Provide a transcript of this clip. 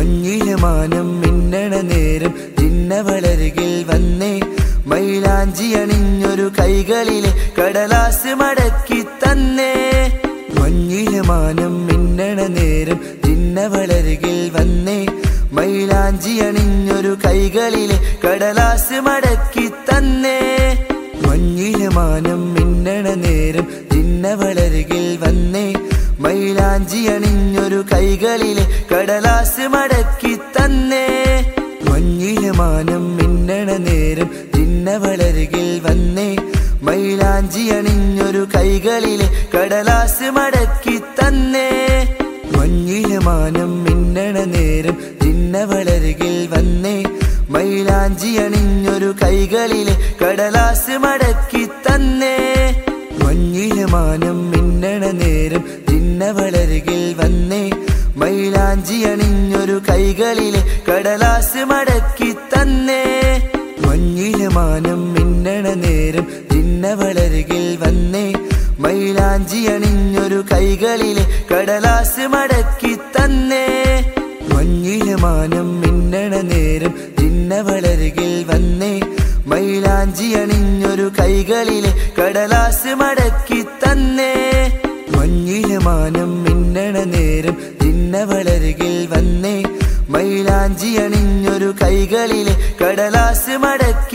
മഞ്ഞിലെ മാനം മിന്നണ നേരം തിന്നവളരികിൽ വന്നേ മൈലാഞ്ചി അണിഞ്ഞൊരു കൈകളിലെ കടലാസ് മടക്കി തന്നേ മഞ്ഞിലെ മാനം മിന്നണ നേരം തിന്നവളരികിൽ വന്നേ മൈലാഞ്ചി അണിഞ്ഞൊരു കൈകളിലെ കടലാസ് മടക്കി തന്നേ മഞ്ഞിലെ മാനം മിന്നണ നേരം തിന്നവളരികിൽ വന്നേ മൈലാഞ്ചി അണിഞ്ഞൊരു കൈകളിലെ കടലാസ് മടക്കി തന്നേ മഞ്ഞിലെ മാനം മിന്നണ നേരം തിന്നവളരികിൽ വന്നേ മൈലാഞ്ചി അണിഞ്ഞൊരു കൈകളിലെ കടലാസ് മടക്കി തന്നേ മഞ്ഞിലെ മാനം മിന്നണ നേരം തിന്നവളരികിൽ വന്നേ മൈലാഞ്ചി അണിഞ്ഞൊരു കൈകളിലെ കടലാസ് മടക്കി തന്നേ മഞ്ഞിലെ മാനം മിന്നണ നേരം തിന്നവളരികിൽ വന്നേ മൈലാഞ്ചി അണിഞ്ഞൊരു കൈകളിലെ കടലാസ് മടക്കി തന്നേ മഞ്ഞിലെ മാനം മിന്നണ നേരം തിന്നവളരികിൽ വന്നേ മൈലാഞ്ചി അണിഞ്ഞൊരു കൈകളിലെ കടലാസ് മടക്കി തന്നേ മഞ്ഞിലെ മാനം മിന്നണ നേരം തിന്നവളരികിൽ വന്നേ മൈലാഞ്ചി അണിഞ്ഞൊരു കൈകളിലെ കടലാസ് മടക്കി തന്നേ മഞ്ഞിലെ മാനം മിന്നണ നേരം തിന്നവളരികിൽ വന്നേ മൈലാഞ്ചി അണിഞ്ഞൊരു കൈകളിലെ കടലാസ് മടക്കി